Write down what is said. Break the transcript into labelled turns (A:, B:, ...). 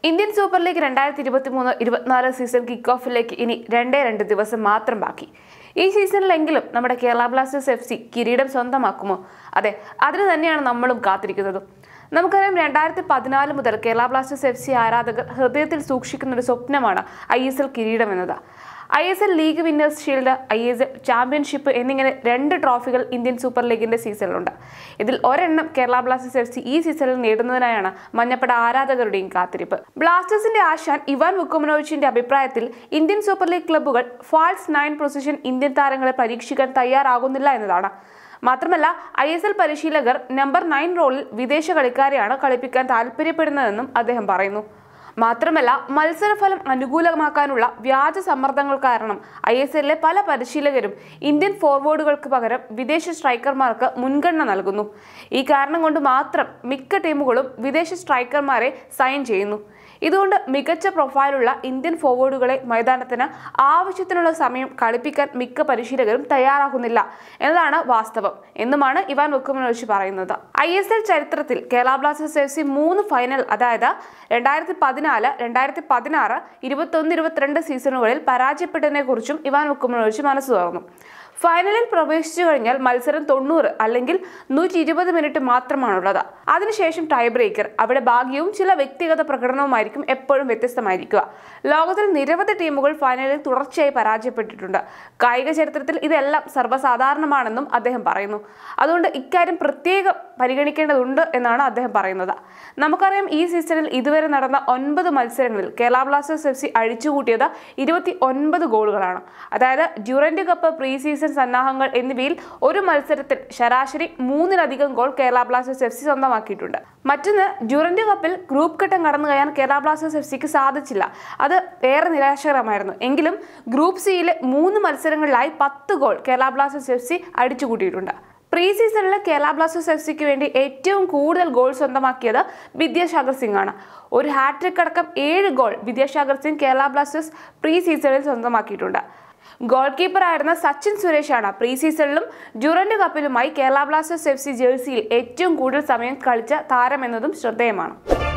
A: Indian super league രണ്ടായിരത്തി ഇരുപത്തി മൂന്ന് ഇരുപത്തിനാല് സീസൺ കിക്ക് ഓഫിലേക്ക് ഇനി രണ്ടേ രണ്ട് ദിവസം മാത്രം ബാക്കി ഈ സീസണിലെങ്കിലും നമ്മുടെ കേരള ബ്ലാസ്റ്റേഴ്സ് എഫ് സി കിരീടം സ്വന്തമാക്കുമോ അതെ അതിന് തന്നെയാണ് നമ്മളും കാത്തിരിക്കുന്നത് നമുക്കറിയാം രണ്ടായിരത്തി പതിനാല് മുതൽ കേരള ബ്ലാസ്റ്റേഴ്സ് എഫ് സി ആരാധകർ ഹൃദയത്തിൽ സൂക്ഷിക്കുന്ന ഒരു സ്വപ്നമാണ് ഐ എസ് എൽ കിരീടം എന്നത് I S L league winners shield I S L championship എന്നിങ്ങനെ രണ്ട് ട്രോഫികൾ ഇന്ത്യൻ സൂപ്പർ ലീഗിന്റെ സീസണിലുണ്ട് ഇതിൽ ഒരെണ്ണം കേരള ബ്ലാസ്റ്റേഴ്സ് എഫ് സി ഈ സീസണിൽ നേടുന്നതിനായാണ് മഞ്ഞപ്പട ആരാധകരുടെയും കാത്തിരിപ്പ് ബ്ലാസ്റ്റേഴ്സിന്റെ ആശാൻ ഇവാൻ വുക്കുമനോവിച്ചിന്റെ അഭിപ്രായത്തിൽ ഇന്ത്യൻ സൂപ്പർ ലീഗ് ക്ലബ്ബുകൾ ഫാൾസ് നയൻ പൊസിഷൻ ഇന്ത്യൻ താരങ്ങളെ പരീക്ഷിക്കാൻ തയ്യാറാകുന്നില്ല എന്നതാണ് മാത്രമല്ല ഐ എസ് എൽ പരിശീലകർ നമ്പർ നയൻ റോളിൽ വിദേശ കളിക്കാരെയാണ് കളിപ്പിക്കാൻ താല്പര്യപ്പെടുന്നതെന്നും അദ്ദേഹം പറയുന്നു മാത്രമല്ല മത്സരഫലം അനുകൂലമാക്കാനുള്ള വ്യാജ സമ്മർദ്ദങ്ങൾ കാരണം ഐ എസ് എല്ലിലെ പല പരിശീലകരും ഇന്ത്യൻ ഫോർവേഡുകൾക്ക് പകരം വിദേശ സ്ട്രൈക്കർമാർക്ക് മുൻഗണന നൽകുന്നു ഈ കാരണം കൊണ്ട് മാത്രം മിക്ക ടീമുകളും വിദേശ സ്ട്രൈക്കർമാരെ സൈൻ ചെയ്യുന്നു ഇതുകൊണ്ട് മികച്ച പ്രൊഫൈലുള്ള ഇന്ത്യൻ ഫോർവേഡുകളെ മൈതാനത്തിന് ആവശ്യത്തിനുള്ള സമയം കളിപ്പിക്കാൻ മിക്ക പരിശീലകരും തയ്യാറാകുന്നില്ല എന്നതാണ് വാസ്തവം എന്നുമാണ് ഇവാൻ വെക്കുമനോവിച്ച് പറയുന്നത് ഐ എസ് എൽ ചരിത്രത്തിൽ കേരള ബ്ലാസ്റ്റേഴ്സ് എഫ് സി മൂന്ന് ഫൈനൽ അതായത് രണ്ടായിരത്തി പതിനാല് രണ്ടായിരത്തി പതിനാറ് ഇരുപത്തൊന്ന് ഇരുപത്തിരണ്ട് സീസണുകളിൽ പരാജയപ്പെട്ടതിനെ കുറിച്ചും ഇവാൻ വെക്കുമനോവിച്ച് മനസ്സ് തുറന്നു ഫൈനലിൽ പ്രവേശിച്ചു കഴിഞ്ഞാൽ മത്സരം തൊണ്ണൂറ് അല്ലെങ്കിൽ നൂറ്റി ഇരുപത് മിനിറ്റ് മാത്രമാണുള്ളത് അതിനുശേഷം ടൈ ബ്രേക്കർ അവിടെ ഭാഗ്യവും ചില വ്യക്തിഗത പ്രകടനവുമായിരിക്കും എപ്പോഴും വ്യത്യസ്തമായിരിക്കുക ലോകത്തിൽ നിരവധി ടീമുകൾ ഫൈനലിൽ തുടർച്ചയായി പരാജയപ്പെട്ടിട്ടുണ്ട് കായിക ചരിത്രത്തിൽ ഇതെല്ലാം സർവ്വസാധാരണമാണെന്നും അദ്ദേഹം പറയുന്നു അതുകൊണ്ട് ഇക്കാര്യം പ്രത്യേകം പരിഗണിക്കേണ്ടതുണ്ട് എന്നാണ് അദ്ദേഹം പറയുന്നത് നമുക്കറിയാം ഈ സീസണിൽ ഇതുവരെ നടന്ന ഒൻപത് മത്സരങ്ങളിൽ കേരള ബ്ലാസ്റ്റേഴ്സ് എഫ് സി അഴിച്ചുകൂട്ടിയത് ഇരുപത്തി ഒൻപത് ഗോളുകളാണ് അതായത് ഡ്യൂറന്റ് കപ്പ് പ്രീ സീസൺ സന്നാഹങ്ങൾ എന്നിവയിൽ ഒരു മത്സരത്തിൽ ശരാശരി മൂന്നിലധികം goal Kerala blasters F C സ്വന്തമാക്കിയിട്ടുണ്ട് മറ്റൊന്ന് ഡ്യൂറന്റ് കപ്പിൽ ഗ്രൂപ്പ് ഘട്ടം കടന്നു കയറാൻ കേരള ബ്ലാസ്റ്റേഴ്സ് എഫ് സിക്ക് സാധിച്ചില്ല അത് ഏറെ നിരാശകരമായിരുന്നു എങ്കിലും ഗ്രൂപ്പ് സിയിലെ മൂന്ന് മത്സരങ്ങളിലായി പത്ത് goal Kerala blasters F C അടിച്ചുകൂട്ടിയിട്ടുണ്ട് പ്രീ സീസണിൽ കേരള ബ്ലാസ്റ്റേഴ്സ് എഫ് സിക്ക് വേണ്ടി ഏറ്റവും കൂടുതൽ ഗോൾ സ്വന്തമാക്കിയത് വിദ്യാസാഗർ സിംഗ് ആണ് ഒരു ഹാട്രിക് അടക്കം ഏഴ് goal Vidyasagar Singh Kerala blasters pre സീസണിൽ സ്വന്തമാക്കിയിട്ടുണ്ട് ഗോൾ കീപ്പറായിരുന്ന സച്ചിൻ സുരേഷാണ് പ്രീ സീസണിലും ഡ്യൂറന്റ് കപ്പിലുമായി കേരള ബ്ലാസ്റ്റേഴ്സ് എഫ് സി ജേഴ്സിയിൽ ഏറ്റവും കൂടുതൽ സമയം കളിച്ച താരമെന്നതും ശ്രദ്ധേയമാണ്